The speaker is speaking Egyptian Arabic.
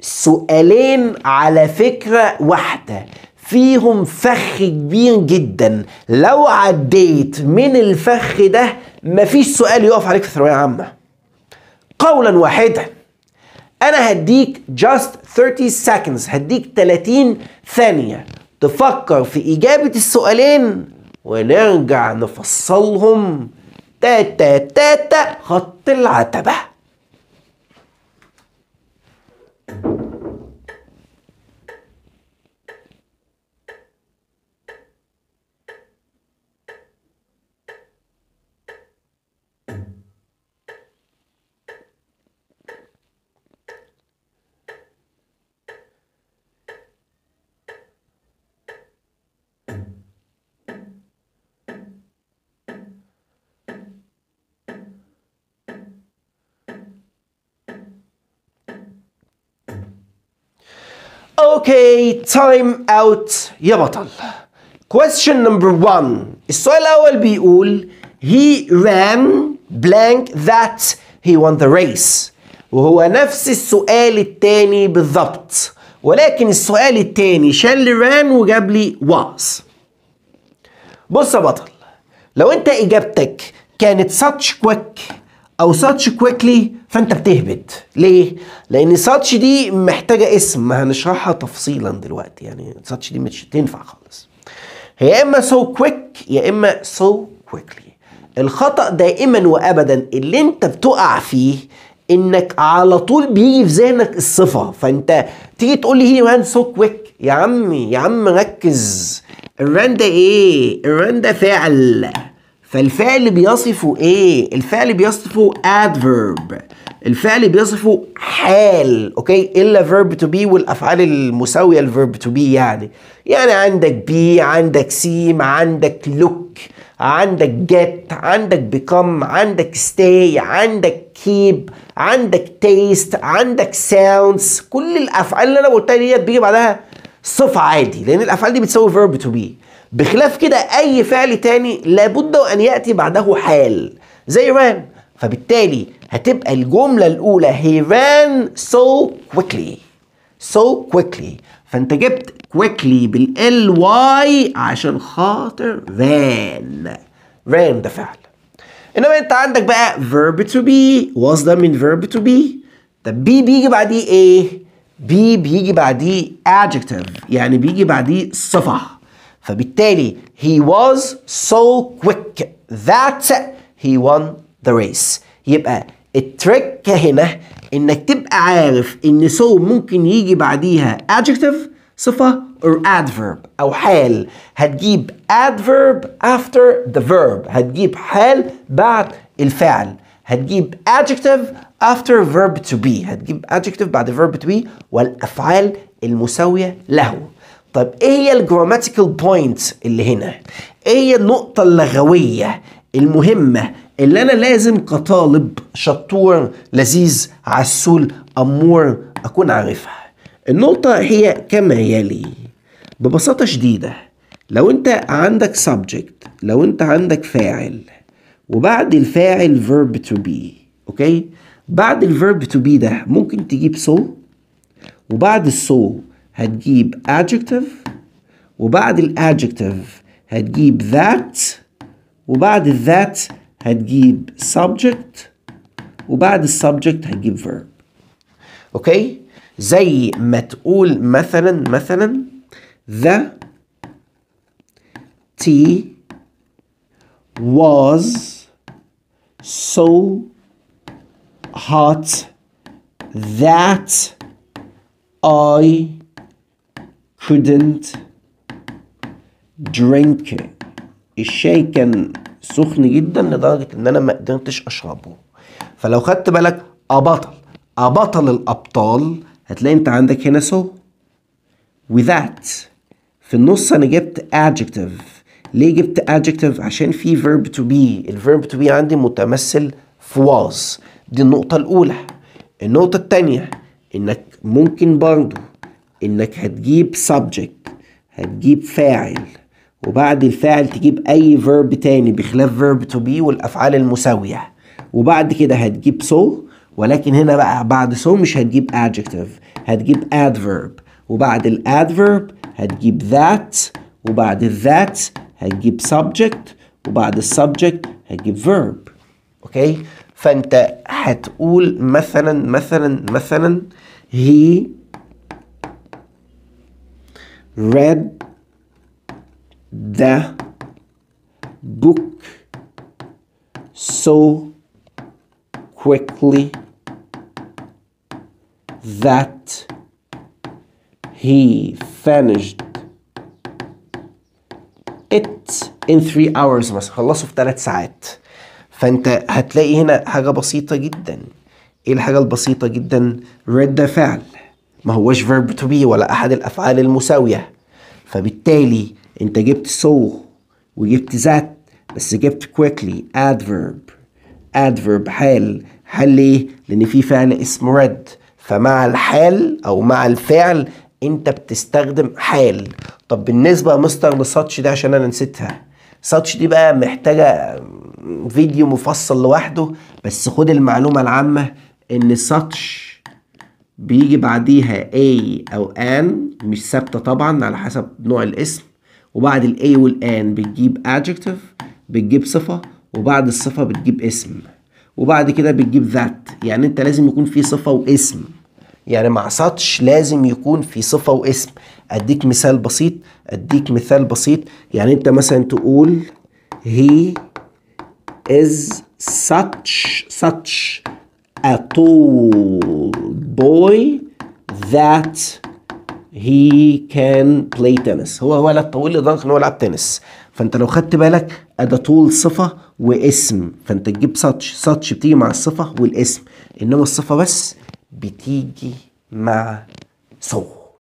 سؤالين على فكرة واحدة فيهم فخ كبير جدا لو عديت من الفخ ده مفيش سؤال يقف عليك في ثانوية عامة قولا واحدا انا هديك just 30 seconds هديك 30 ثانية تفكر في اجابة السؤالين ونرجع نفصلهم تاتا تاتا خط العتبة اوكي تايم اوت يا بطل question number one السؤال الاول بيقول he ran blank that he won the race وهو نفس السؤال التاني بالظبط ولكن السؤال التاني شال لي ran وجاب لي was بص يا بطل لو انت اجابتك كانت such quick او such quickly فانت بتهبد ليه لان such دي محتاجه اسم ما هنشرحها تفصيلا دلوقتي يعني such دي مش تنفع خالص هي يا اما so quick يا اما so quickly الخطا دائما وابدا اللي انت بتقع فيه انك على طول بيجي في ذهنك الصفه فانت تيجي تقول لي هي مان سو كويك يا عمي يا عم ركز الران ده ايه الران ده فعل فالفعل بيصفه ايه الفعل بيصفه adverb الفعل بيصفه حال اوكي الا verb to be والافعال المساويه للverb to be يعني يعني عندك be عندك seem عندك look عندك get عندك become عندك stay عندك keep عندك taste عندك sounds كل الافعال اللي انا قلتها ديت بيجي بعدها صفه عادي لان الافعال دي بتساوي verb to be بخلاف كده اي فعل تاني لابد ان ياتي بعده حال زي ran فبالتالي هتبقى الجمله الاولى he ran so quickly so quickly فانت جبت quickly بالال واي عشان خاطر ran ran ده فعل انما انت عندك بقى verb to be was ده من verb to be طب be بيجي بعديه ايه be بيجي بعديه adjective يعني بيجي بعديه صفه فبالتالي he was so quick that he won the race يبقى التريك هنا انك تبقى عارف ان so ممكن يجي بعديها adjective صفة or adverb او حال هتجيب adverb after the verb هتجيب حال بعد الفعل هتجيب adjective after verb to be هتجيب adjective بعد verb to be والافعال المساوية له طيب ايه هي الجراماتيكال بوينت اللي هنا ايه هي النقطة اللغوية المهمة اللي انا لازم كطالب شطور لذيذ عسول امور اكون عارفها النقطة هي كما يلي ببساطة شديدة لو انت عندك subject لو انت عندك فاعل وبعد الفاعل verb to be اوكي بعد الverb to be ده ممكن تجيب so وبعد السو هتجيب adjective وبعد الادجكتيف هتجيب that وبعد الذات هتجيب subject وبعد السبجكت هتجيب verb اوكي زي ما تقول مثلا مثلا the tea was so hot that I couldn't drink الشاي كان سخن جدا لدرجة ان انا ما قدرتش اشربه فلو خدت بالك ابطل ابطل الابطال هتلاقي انت عندك هنا so وذات في النص انا جبت adjective ليه جبت adjective عشان في verb to be الverb to be عندي متمثل في was دي النقطة الأولى النقطة التانية إنك ممكن برضو إنك هتجيب subject هتجيب فاعل وبعد الفاعل تجيب أي verb تاني بخلاف verb to be والأفعال المساوية وبعد كده هتجيب so ولكن هنا بقى بعد so مش هتجيب adjective هتجيب adverb وبعد الادفيرب هتجيب that وبعد that هتجيب subject وبعد السبجكت هتجيب verb اوكي فانت هتقول مثلا مثلا مثلا he read the book so quickly that he finished it in three hours مثلا خلصه في ثلاث ساعات فانت هتلاقي هنا حاجة بسيطة جدا ايه الحاجة البسيطة جدا read ده فعل ما هوش verb to be ولا احد الافعال المساوية فبالتالي انت جبت so وجبت that بس جبت quickly adverb adverb حال حال ليه؟ لان في فعل اسمه read فمع الحال او مع الفعل انت بتستخدم حال طب بالنسبه يا مستر لساتش دي عشان انا نسيتها ساتش دي بقى محتاجه فيديو مفصل لوحده بس خد المعلومه العامه ان ساتش بيجي بعديها A أو ان مش ثابتة طبعا على حسب نوع الاسم وبعد ال A وال ان بتجيب adjective بتجيب صفة وبعد الصفة بتجيب اسم وبعد كده بتجيب ذات يعني انت لازم يكون في صفة واسم يعني مع ساتش لازم يكون في صفة واسم اديك مثال بسيط اديك مثال بسيط يعني انت مثلا تقول he is such such a tall boy that he can play tennis هو ولد طويل لدرجة ان هو يلعب تنس فانت لو خدت بالك ادا طول صفة واسم فانت تجيب ساتش ساتش بتيجي مع الصفة والاسم انما الصفة بس بتيجي مع سو